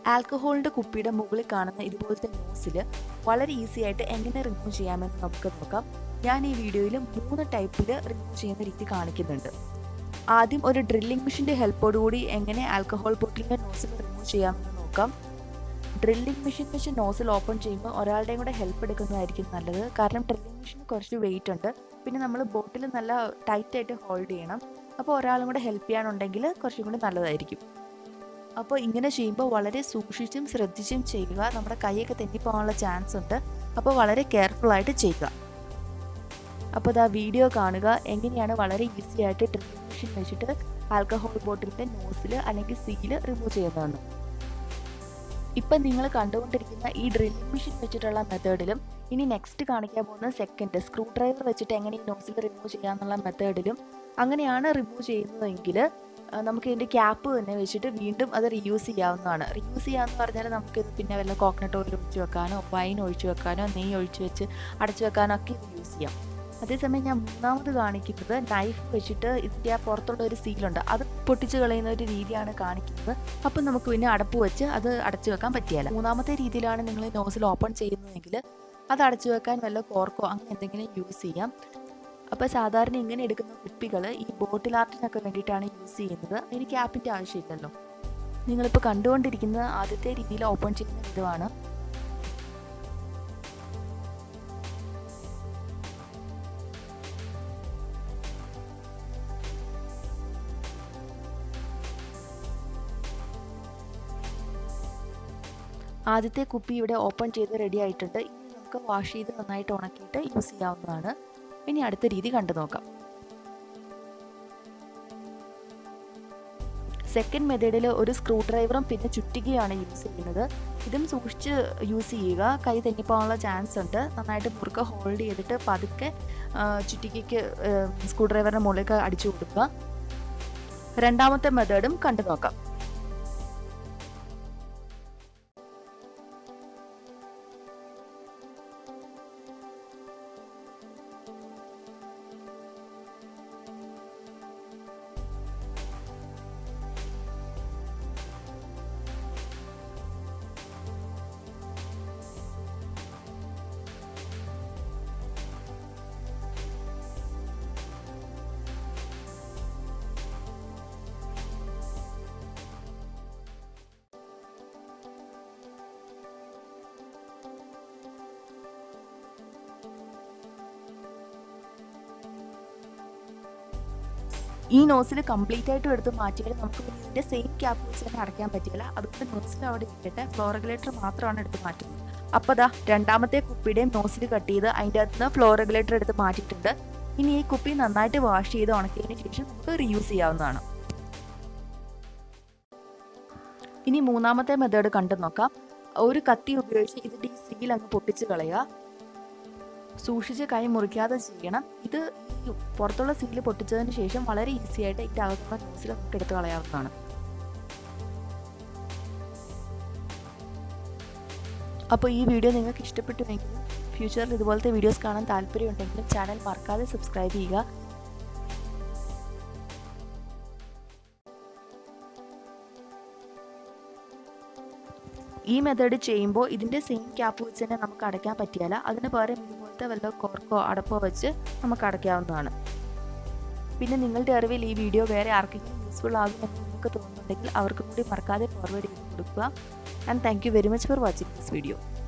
ആൽക്കഹോളിൻ്റെ കുപ്പിയുടെ മുകളിൽ കാണുന്ന ഇതുപോലത്തെ നോസിൽ വളരെ ഈസി ആയിട്ട് എങ്ങനെ റിമൂവ് ചെയ്യാമെന്ന് നമുക്ക് നോക്കാം ഞാൻ ഈ വീഡിയോയിൽ മൂന്ന് ടൈപ്പിൽ റിമൂവ് ചെയ്യുന്ന രീതി കാണിക്കുന്നുണ്ട് ആദ്യം ഒരു ഡ്രില്ലിംഗ് മെഷീൻ്റെ ഹെൽപ്പോടുകൂടി എങ്ങനെ ആൽക്കഹോൾ ബോട്ടിലിൻ്റെ നോസിൽ റിമൂവ് ചെയ്യാമെന്ന് നോക്കാം ഡ്രില്ലിംഗ് മെഷീൻ വെച്ച് നോസിൽ ഓപ്പൺ ചെയ്യുമ്പോൾ ഒരാളുടെയും കൂടെ ഹെൽപ്പ് എടുക്കുന്നതായിരിക്കും നല്ലത് കാരണം ഡ്രില്ലിംഗ് മെഷീന് കുറച്ച് വെയിറ്റ് ഉണ്ട് പിന്നെ നമ്മൾ ബോട്ടിൽ നല്ല ടൈറ്റായിട്ട് ഹോൾഡ് ചെയ്യണം അപ്പോൾ ഒരാളും കൂടെ ഹെൽപ്പ് ചെയ്യാനുണ്ടെങ്കിൽ കുറച്ചും കൂടി നല്ലതായിരിക്കും അപ്പോൾ ഇങ്ങനെ ചെയ്യുമ്പോൾ വളരെ സൂക്ഷിച്ചും ശ്രദ്ധിച്ചും ചെയ്യുക നമ്മുടെ കൈയൊക്കെ തെന്നിപ്പോകാനുള്ള ചാൻസ് ഉണ്ട് അപ്പോൾ വളരെ കെയർഫുള്ളായിട്ട് ചെയ്യുക അപ്പോൾ ഇതാ വീഡിയോ കാണുക എങ്ങനെയാണ് വളരെ ഈസി ആയിട്ട് ഡ്രില്ലിംഗ് മെഷീൻ വെച്ചിട്ട് ആൽക്കഹോൾ ബോട്ടിലിൻ്റെ നോസിൽ അല്ലെങ്കിൽ സീല് റിമൂവ് ചെയ്യുന്നതെന്ന് ഇപ്പം നിങ്ങൾ കണ്ടുകൊണ്ടിരിക്കുന്ന ഈ ഡ്രില്ലിംഗ് മെഷീൻ വെച്ചിട്ടുള്ള മെത്തേഡിലും ഇനി നെക്സ്റ്റ് കാണിക്കാൻ പോകുന്ന സെക്കൻഡ് സ്ക്രൂ ഡ്രൈവർ വെച്ചിട്ട് എങ്ങനെ ഈ നോസിൽ റിമൂവ് ചെയ്യാന്നുള്ള മെത്തേഡിലും അങ്ങനെയാണ് റിമൂവ് ചെയ്യുന്നതെങ്കിൽ നമുക്ക് ഇതിൻ്റെ ക്യാപ്പ് തന്നെ വെച്ചിട്ട് വീണ്ടും അത് റീയൂസ് ചെയ്യാവുന്നതാണ് റീയൂസ് ചെയ്യാമെന്ന് പറഞ്ഞാൽ നമുക്കിത് പിന്നെ വല്ല കോക്കനട്ട് ഓയിൽ ഒഴിച്ച് വെക്കാനോ വൈൻ ഒഴിച്ച് വെക്കാനോ നെയ്യ് ഒഴിച്ച് വെച്ച് അടച്ചു വെക്കാനോ ഒക്കെ ഇത് യൂസ് ചെയ്യാം അതേസമയം ഞാൻ മൂന്നാമത് കാണിക്കുന്നത് നൈഫ് വെച്ചിട്ട് ഇതിൻ്റെ ആ പുറത്തുള്ള ഒരു സീലുണ്ട് അത് പൊട്ടിച്ച് കളയുന്ന ഒരു രീതിയാണ് കാണിക്കുന്നത് അപ്പം നമുക്ക് പിന്നെ അടപ്പ് വെച്ച് അത് അടച്ചു വെക്കാൻ പറ്റിയല്ല മൂന്നാമത്തെ രീതിയിലാണ് നിങ്ങൾ നോസിൽ ഓപ്പൺ ചെയ്യുന്നതെങ്കിൽ അത് അടച്ചു വെക്കാൻ വല്ല കോർക്കോ അങ്ങനെ എന്തെങ്കിലും യൂസ് ചെയ്യാം അപ്പോൾ സാധാരണ ഇങ്ങനെ എടുക്കുന്ന കുപ്പികൾ ഈ ബോട്ടിൽ ആർട്ടിനൊക്കെ വേണ്ടിയിട്ടാണ് യൂസ് ചെയ്യുന്നത് അതിന് ക്യാപ്പിൻ്റെ ആവശ്യമില്ലല്ലോ നിങ്ങളിപ്പോൾ കണ്ടുകൊണ്ടിരിക്കുന്ന ആദ്യത്തെ രീതിയിൽ ഓപ്പൺ ചെയ്യുന്ന വിധമാണ് ആദ്യത്തെ കുപ്പി ഇവിടെ ഓപ്പൺ ചെയ്ത് റെഡി ആയിട്ടുണ്ട് ഇനി നമുക്ക് വാഷ് ചെയ്ത് നന്നായിട്ട് ഉണക്കിയിട്ട് യൂസ് ചെയ്യാവുന്നതാണ് ഇനി അടുത്ത രീതി കണ്ടു നോക്കാം സെക്കൻഡ് മെത്തേഡിൽ ഒരു സ്ക്രൂ ഡ്രൈവറും പിന്നെ ചുറ്റികയാണ് യൂസ് ചെയ്യുന്നത് ഇതും സൂക്ഷിച്ച് യൂസ് ചെയ്യുക കൈ തെന്നിപ്പോകാനുള്ള ചാൻസ് ഉണ്ട് നന്നായിട്ട് മുറുക്ക ഹോൾഡ് ചെയ്തിട്ട് പതുക്കെ ചുറ്റികയ്ക്ക് സ്ക്രൂ ഡ്രൈവറിൻ്റെ മുകളിലേക്ക് അടിച്ചു കൊടുക്കുക രണ്ടാമത്തെ മെത്തേഡും കണ്ടു നോക്കാം ഈ നോസിൽ കംപ്ലീറ്റ് ആയിട്ടും എടുത്ത് മാറ്റിയാൽ നമുക്ക് ഇതിൻ്റെ സെയിം ക്യാപ്പ് വെച്ച് തന്നെ അടയ്ക്കാൻ പറ്റില്ല അതുകൊണ്ട് നോസിൽ അവിടെ ഇരിക്കട്ടെ ഫ്ലോ റെഗുലേറ്റർ മാത്രമാണ് എടുത്ത് മാറ്റുന്നത് അപ്പോൾ ദാ രണ്ടാമത്തെ കുപ്പിയുടെയും നോസിൽ കട്ട് ചെയ്ത് അതിൻ്റെ അകത്ത് നിന്ന് ഫ്ലോ റെഗുലേറ്റർ എടുത്ത് മാറ്റിയിട്ടുണ്ട് ഇനി ഈ കുപ്പി നന്നായിട്ട് വാഷ് ചെയ്ത് ഉണക്കിയതിന് ശേഷം നമുക്ക് റീയൂസ് ചെയ്യാവുന്നതാണ് ഇനി മൂന്നാമത്തെ മെത്തേഡ് കണ്ടു നോക്കാം ഒരു കത്തി ഉപയോഗിച്ച് ഇതിൻ്റെ ഈ സീൽ അങ്ങ് പൊട്ടിച്ച് കളയുക സൂക്ഷിച്ച് കൈ മുറിക്കാതെ ചെയ്യണം ഇത് ഈ പുറത്തുള്ള സീല് പൊട്ടിച്ചതിന് ശേഷം വളരെ ഈസി ആയിട്ട് ഇതിൻ്റെ അകത്തുള്ള ന്യൂസിൽ നമുക്ക് എടുത്ത് കളയാവുന്നതാണ് അപ്പോൾ ഈ വീഡിയോ നിങ്ങൾക്ക് ഇഷ്ടപ്പെട്ടുവെങ്കിലും ഫ്യൂച്ചറിൽ ഇതുപോലത്തെ വീഡിയോസ് കാണാൻ താല്പര്യമുണ്ടെങ്കിലും ചാനൽ മറക്കാതെ സബ്സ്ക്രൈബ് ചെയ്യുക ഈ മെത്തേഡ് ചെയ്യുമ്പോൾ ഇതിൻ്റെ സെയിം ക്യാപ്പ് വെച്ച് തന്നെ നമുക്ക് അടയ്ക്കാൻ പറ്റിയല്ല അതിന് പകരം ഇതുപോലത്തെ വല്ല കോർക്കോ അടപ്പോ വെച്ച് നമുക്ക് അടയ്ക്കാവുന്നതാണ് പിന്നെ നിങ്ങളുടെ അറിവിൽ ഈ വീഡിയോ വേറെ ആർക്കെങ്കിലും യൂസ്ഫുൾ ആകുമെന്ന് നിങ്ങൾക്ക് തോന്നുന്നുണ്ടെങ്കിൽ അവർക്കും കൂടി മറക്കാതെ ഫോർവേഡ് ചെയ്ത് കൊടുക്കുക and thank you very much for watching this video